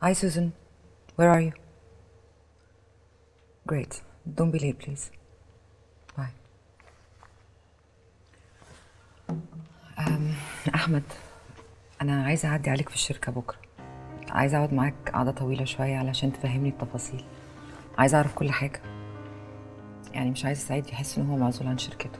Hi, Susan. Where are you? Great. Don't be late, please. Bye. أم، أحمد أنا عايزة أعدي عليك في الشركة بكرة عايزة أقعد معاك قعدة طويلة شوية علشان تفهمني التفاصيل عايزة أعرف كل حاجة يعني مش عايزة سعيد يحس إن هو معزول عن شركته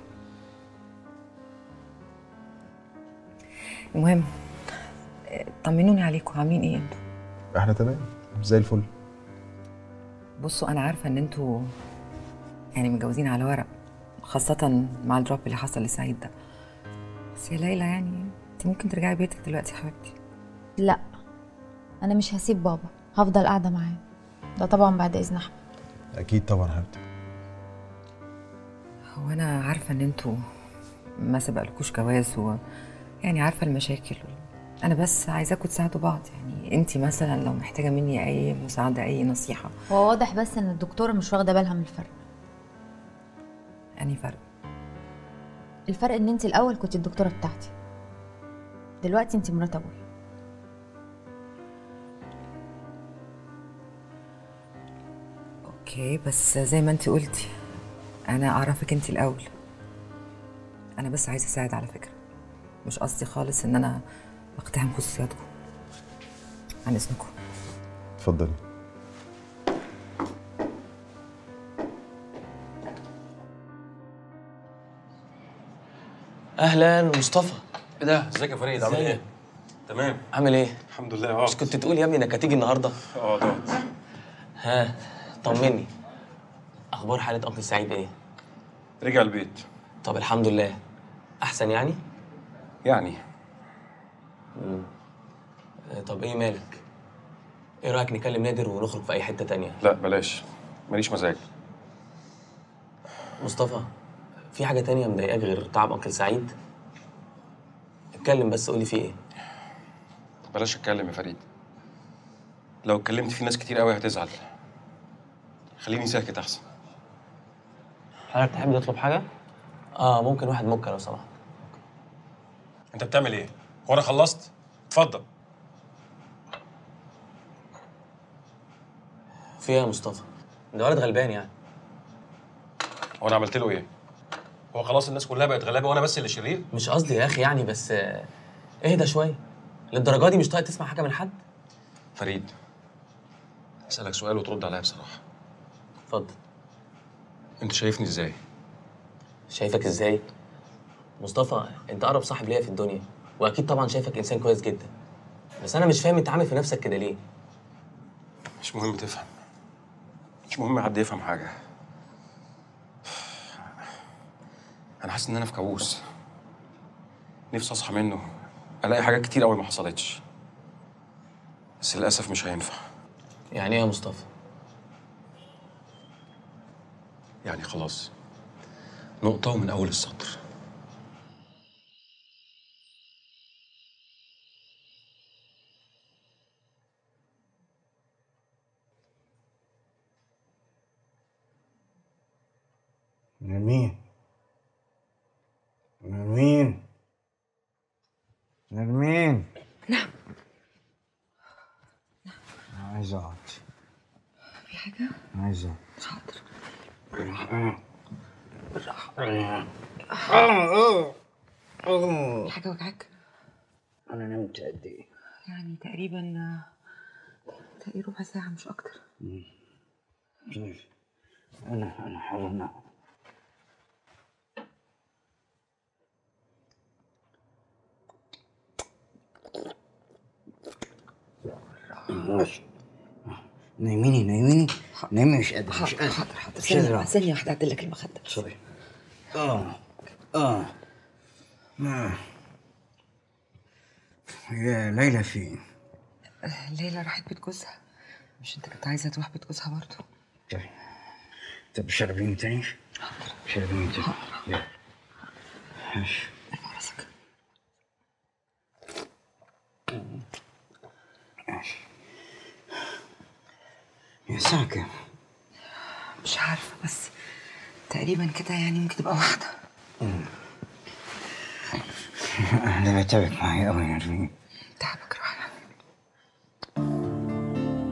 المهم آه، طمنوني عليكم عاملين ايه انتوا احنا تمام زي الفل بصوا انا عارفه ان انتوا يعني متجوزين على ورق خاصه مع الدروب اللي حصل لسعيد ده بس يا ليلى يعني انت ممكن ترجعي بيتك دلوقتي يا حبيبتي لا انا مش هسيب بابا هفضل قاعده معاه ده طبعا بعد اذن احمد اكيد طبعا حبيبتي هو انا عارفه ان انتوا ما سبقلكوش جواز و يعني عارفه المشاكل انا بس عايزاكم تساعدوا بعض يعني انت مثلا لو محتاجه مني اي مساعده اي نصيحه هو واضح بس ان الدكتوره مش واخده بالها من الفرق اني فرق الفرق ان انت الاول كنت الدكتوره بتاعتي دلوقتي انت مرات ابويا اوكي بس زي ما انت قلتي انا اعرفك انت الاول انا بس عايزه اساعد على فكره مش قصدي خالص ان انا اقتحم خصوصياتكم عن اذنكم اتفضلي اهلا مصطفى ايه ده ازيك يا فريد عامل ازيك؟ ايه تمام عامل ايه الحمد لله اه مش كنت تقول يا ابني انك هتيجي النهارده اه ده ها طمني اخبار حاله انكل سعيد ايه رجع البيت طب الحمد لله احسن يعني يعني آه، طب ايه مالك ايه رايك نكلم نادر ونخرج في اي حته تانية لا بلاش ماليش مزاج مصطفى في حاجه تانية مضايقاك غير تعب انكل سعيد اتكلم بس قولي في ايه بلاش اتكلم يا فريد لو اتكلمت في ناس كتير قوي هتزعل خليني ساكت احسن حضرتك تحب تطلب حاجه اه ممكن واحد موكا لو سمحت انت بتعمل ايه هو انا خلصت اتفضل في ايه يا مصطفى ده ولد غلبان يعني هو انا عملت له ايه هو خلاص الناس كلها بقت غلابه وانا بس اللي شرير مش قصدي يا اخي يعني بس آه، اهدى شويه للدرجه دي مش طايق تسمع حاجه من حد فريد اسالك سؤال وترد عليا بصراحه اتفضل انت شايفني ازاي شايفك ازاي مصطفى انت اقرب صاحب ليا في الدنيا واكيد طبعا شايفك انسان كويس جدا بس انا مش فاهم انت عامل في نفسك كده ليه مش مهم تفهم مش مهم حد يفهم حاجه انا حاسس ان انا في كابوس نفسي اصحى منه الاقي حاجات كتير قوي ما حصلتش بس للاسف مش هينفع يعني ايه يا مصطفى يعني خلاص نقطة ومن أول السطر نرمين نرمين نرمين نعم عايز اقعد في حاجه عايز اقعد حاضر في حاجه وجعك انا نمت قد ايه؟ يعني تقريبا آه، تقريبا ربع ساعه مش اكتر طيب انا انا حر انام ماشي نايميني نايميني نايمي مش قادر مش قادر حاضر حاضر مش قادر ثانيه أقعد. ثانيه واحده اعدل لك المخده سوري اه اه آه. يا ليلى فين؟ ليلى راحت بيت جوزها مش انت كنت عايزه تروح بيت جوزها برضه طيب طب شربيني تاني؟ شربيني تاني يلا. ماشي ارفع راسك ماشي يا الساعة كام؟ مش عارفه بس تقريبا كده يعني ممكن تبقى واحده أنا بتعبك معايا أوي يا نرمين تعبك راح يا حبيبي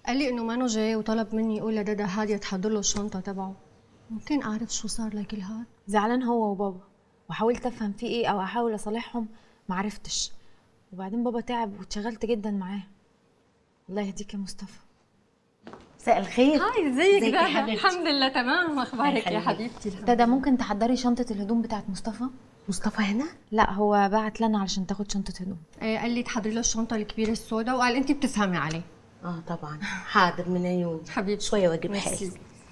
قال لي انه مانو جاي وطلب مني يقول لدادا هاديه تحضر له الشنطه تبعه ممكن اعرف شو صار لكل هاد زعلان هو وبابا وحاولت افهم فيه ايه او احاول اصالحهم معرفتش وبعدين بابا تعب واتشغلت جدا معاه الله يهديك يا مصطفى مساء الخير هاي ازيك ازيك يا دادا حبيبتي؟ الحمد لله تمام اخبارك يا حبيبتي. حبيبتي الحمد دادا ممكن تحضري شنطة الهدوم بتاعت مصطفى؟ مصطفى هنا لا هو بعت لنا علشان تاخد شنطة هدوم إيه قال لي تحضري له الشنطه الكبيره السوداء وقال انت بتفهمي عليه اه طبعا حاضر من عيوني حبيبتي شويه واجيب ميرسي. حالي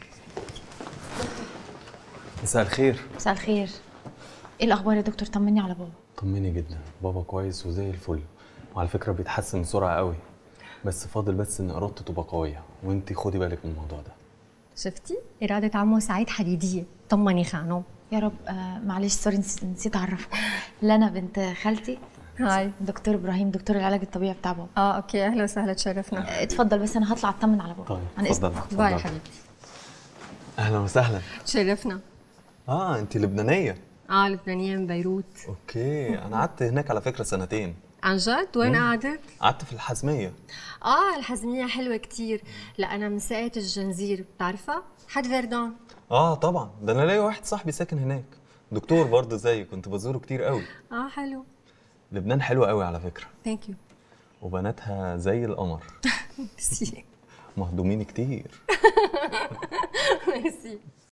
مساء الخير مساء الخير ايه الاخبار يا دكتور طمني على بابا طمني جدا بابا كويس وزي الفل وعلى فكره بيتحسن بسرعه قوي بس فاضل بس ان ارادته تبقى قويه وانت خدي بالك من الموضوع ده شفتي اراده عمو سعيد حديديه طمني خانو يا رب آه معلش سوري نسيت, نسيت اعرفكم لنا بنت خالتي هاي دكتور ابراهيم دكتور العلاج الطبيعي بتاع بابا اه اوكي اهلا وسهلا تشرفنا آه، اتفضل بس انا هطلع اطمن على بابا طيب عن اتفضل اذنك باي اتفضل. حبيبتي اهلا وسهلا تشرفنا اه انت لبنانيه اه لبنانيه من بيروت اوكي انا قعدت هناك على فكره سنتين عن جد وين قعدت؟ قعدت في الحزميه اه الحزميه حلوه كتير لا انا من ساقية الجنزير بتعرفها؟ حد فردان اه طبعا ده انا لاقي واحد صاحبي ساكن هناك دكتور برضه زيي كنت بزوره كتير قوي اه حلو لبنان حلو قوي على فكره ثانك يو وبناتها زي القمر ميرسي مهضومين كتير ميرسي